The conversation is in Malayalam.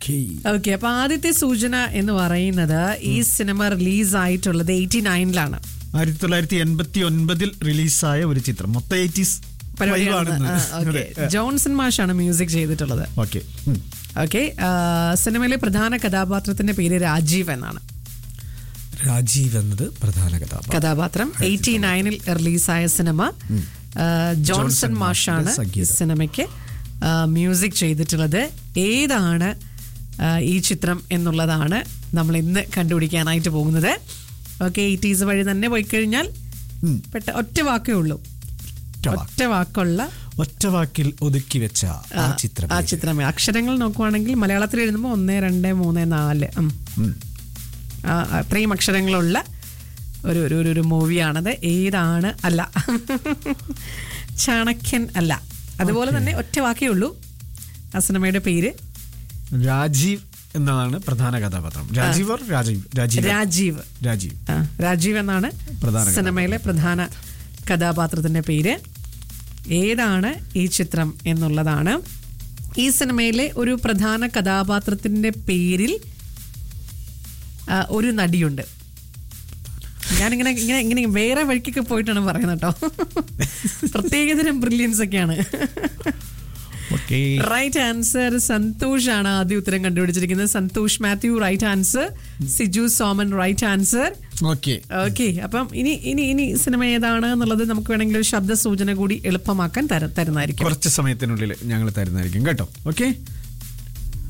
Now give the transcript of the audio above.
ഓക്കെ ഓക്കെ അപ്പൊ ആദ്യത്തെ സൂചന എന്ന് പറയുന്നത് ഈ സിനിമ റിലീസ് ആയിട്ടുള്ളത് എയ്റ്റി നയനിലാണ് ആയിരത്തി തൊള്ളായിരത്തി എൺപത്തി ഒൻപതിൽ റിലീസായ ഒരു ചിത്രം മൊത്തം എയ്റ്റീസ് ജോൺസൺ മാഷാണ് മ്യൂസിക് ചെയ്തിട്ടുള്ളത് ഓക്കെ ഓക്കെ സിനിമയിലെ പ്രധാന കഥാപാത്രത്തിന്റെ പേര് രാജീവ് എന്നാണ് രാജീവ് എന്നത് പ്രധാന കഥാപാത്രം കഥാപാത്രം എയ്റ്റി നയനിൽ റിലീസായ സിനിമ ആ, ജോൺസൺ മാഷാണ് ഈ സംഗീതം. സിനിമയ്ക്ക് ആ, മ്യൂസിക് ചെയ്തിട്ടുള്ളത് ഏതാണ് ആ, ഈ ചിത്രം എന്നുള്ളതാണ് നമ്മൾ ഇന്ന് കണ്ടുപിടിക്കാനായിട്ട് പോകുന്നത് ഓക്കെ എയ്റ്റീസ് വഴി തന്നെ പോയി കഴിഞ്ഞാൽ ഉം. പെട്ട ഒറ്റ വാക്കേ ഉള്ളൂ ഒറ്റ വാക്ക്. ഒറ്റ വാക്കുള്ള ഒറ്റ വാക്കിൽ ഒതുക്കി വെച്ച ആ ചിത്രം ആ ചിത്രമേ അക്ഷരങ്ങൾ നോക്കുവാണെങ്കിൽ മലയാളത്തിൽ എഴുതുമ്പോൾ ഒന്ന് രണ്ട് മൂന്ന് നാല് ഉം. ഉം. ആ, അത്രയും അക്ഷരങ്ങളുള്ള ഒരു ഒരു ഒരു- ഒരു മൂവിയാണത് ഏതാണ് അല്ല ചാണക്യൻ അല്ല അതുപോലെ തന്നെ ഒറ്റ വാക്കേ ഉള്ളൂ ആ സിനിമയുടെ പേര് രാജീവ് എന്നതാണ് പ്രധാന കഥാപാത്രം രാജീവ് or രാജീവ് രാജീവ് രാജീവ് രാജീവ് ആ, രാജീവ് എന്നാണ് പ്രധാന സിനിമയിലെ പ്രധാന കഥാപാത്രത്തിന്റെ പേര് ഏതാണ് ഈ ചിത്രം എന്നുള്ളതാണ് ഈ സിനിമയിലെ ഒരു പ്രധാന കഥാപാത്രത്തിന്റെ പേരിൽ ആ, ഒരു നടിയുണ്ട് ഞാനിങ്ങനെ ഇങ്ങനെ ഇങ്ങനെ വേറെ വഴിക്കൊക്കെ പോയിട്ടാണ് പറയുന്നത് കേട്ടോ പ്രത്യേകതരം ബ്രില്യൻസ് ഒക്കെയാണ് ഓക്കെ റൈറ്റ് ആൻസർ സന്തോഷ് ആണ് ആദ്യ ഉത്തരം കണ്ടുപിടിച്ചിരിക്കുന്നത് Santhosh Mathew right answer Siju Soman right answer okay okay അപ്പം ഇനി ഇനി ഇനി സിനിമ ഏതാണ് എന്നുള്ളത് നമുക്ക് വേണമെങ്കിൽ ഒരു ശബ്ദ സൂചന കൂടി എളുപ്പമാക്കാൻ തര- തരുന്നതായിരിക്കും കുറച്ച് സമയത്തിനുള്ളിൽ ഞങ്ങൾ തരുന്നതായിരിക്കും കേട്ടോ ഓക്കെ